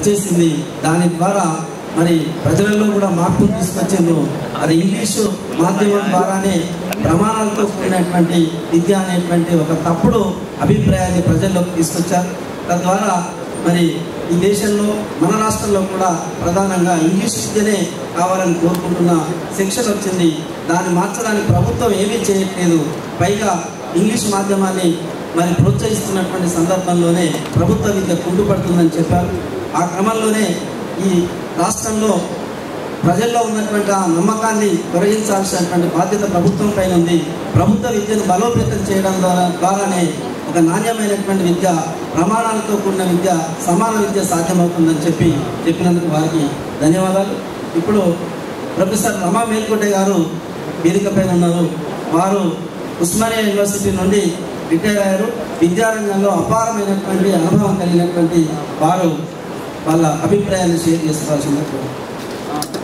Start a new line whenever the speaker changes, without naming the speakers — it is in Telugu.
వచ్చేసింది దాని ద్వారా మరి ప్రజలలో కూడా మార్పు తీసుకొచ్చిండ్రు అది ఇంగ్లీషు మాధ్యమం ద్వారానే ప్రమాణాలతో కూడినటువంటి విద్య అనేటువంటి ఒక తప్పుడు అభిప్రాయాన్ని ప్రజల్లోకి తీసుకొచ్చారు తద్వారా మరి ఈ దేశంలో మన రాష్ట్రంలో కూడా ప్రధానంగా ఇంగ్లీష్ విద్యనే కావాలని కోరుకుంటున్న శిక్షణ వచ్చింది దాన్ని మార్చడానికి ప్రభుత్వం ఏమీ చేయట్లేదు పైగా ఇంగ్లీష్ మాధ్యమాన్ని మరి ప్రోత్సహిస్తున్నటువంటి సందర్భంలోనే ప్రభుత్వ విద్య కుంటుపడుతుందని చెప్పారు ఆ క్రమంలోనే ఈ రాష్ట్రంలో ప్రజల్లో ఉన్నటువంటి ఆ నమ్మకాన్ని తొలగించాల్సినటువంటి బాధ్యత ప్రభుత్వం పైన ఉంది ప్రభుత్వ విద్యను బలోపేతం చేయడం ద్వారా ద్వారానే ఒక నాణ్యమైనటువంటి విద్య ప్రమాణాలతో కూడిన విద్య సమాన విద్య సాధ్యమవుతుందని చెప్పి చెప్పినందుకు వారికి ధన్యవాదాలు ఇప్పుడు ప్రొఫెసర్ రమా మేల్కోటే గారు వేదిక పైన ఉన్నారు వారు ఉస్మానియా యూనివర్సిటీ నుండి రిటైర్ అయ్యారు విద్యారంగంలో అపారమైనటువంటి అనుభవం కలిగినటువంటి వారు వాళ్ళ అభిప్రాయాన్ని షేర్ చేసుకోవాల్సింది